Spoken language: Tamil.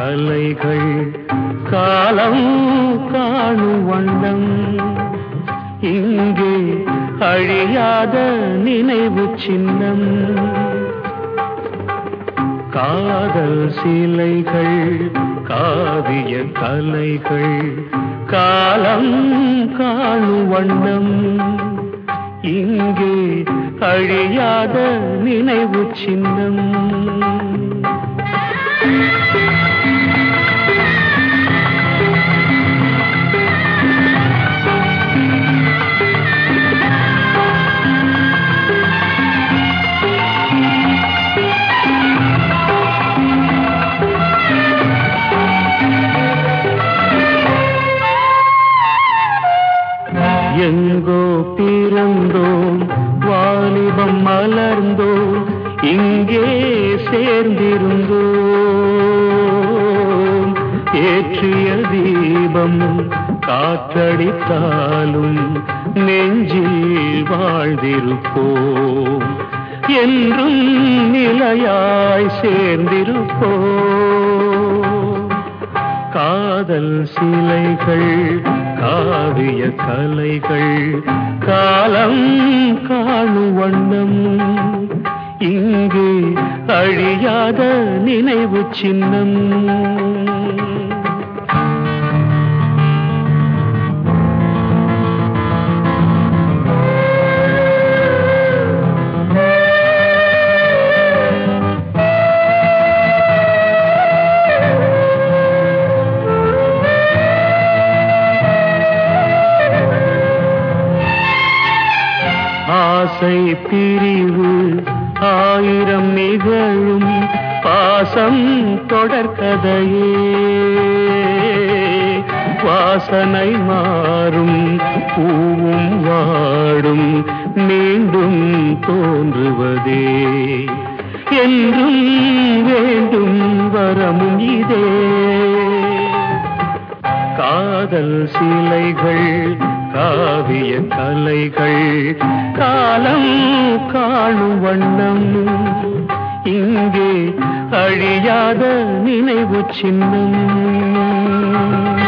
கலைகள் காலம் காணும் வண்ணம் இங்கே அழியாத நினைவு சின்னம் காதல் சிலைகள் காவிய கலைகள் காலம் காணும் வண்ணம் இங்கே அழியாத நினைவு சின்னம் எங்கோ பிறந்தோம் வாலிபம் மலர்ந்தோம் இங்கே சேர்ந்திருந்தோம் ஏற்றிய தீபம் காற்றடித்தாலும் நெஞ்சில் வாழ்ந்திருப்போம் என்றும் நிலையாய் சேர்ந்திருப்போம் காதல் சிலைகள் காவிய கலைகள் காலம் காணும் வண்ணம் இங்கே அழியாத நினைவு சின்னம் ஆசை பிரிவு ஆயிரம் நிகழும் பாசம் தொடர்கதையே வாசனை மாறும் பூவும் வாடும் மீண்டும் தோன்றுவதே என்றும் வேண்டும் வரமும் இதே காதல் சிலைகள் காவிய கலைகள் காலம் காணும் வண்ணம் இங்கே அழியாத நினைவு சின்னம்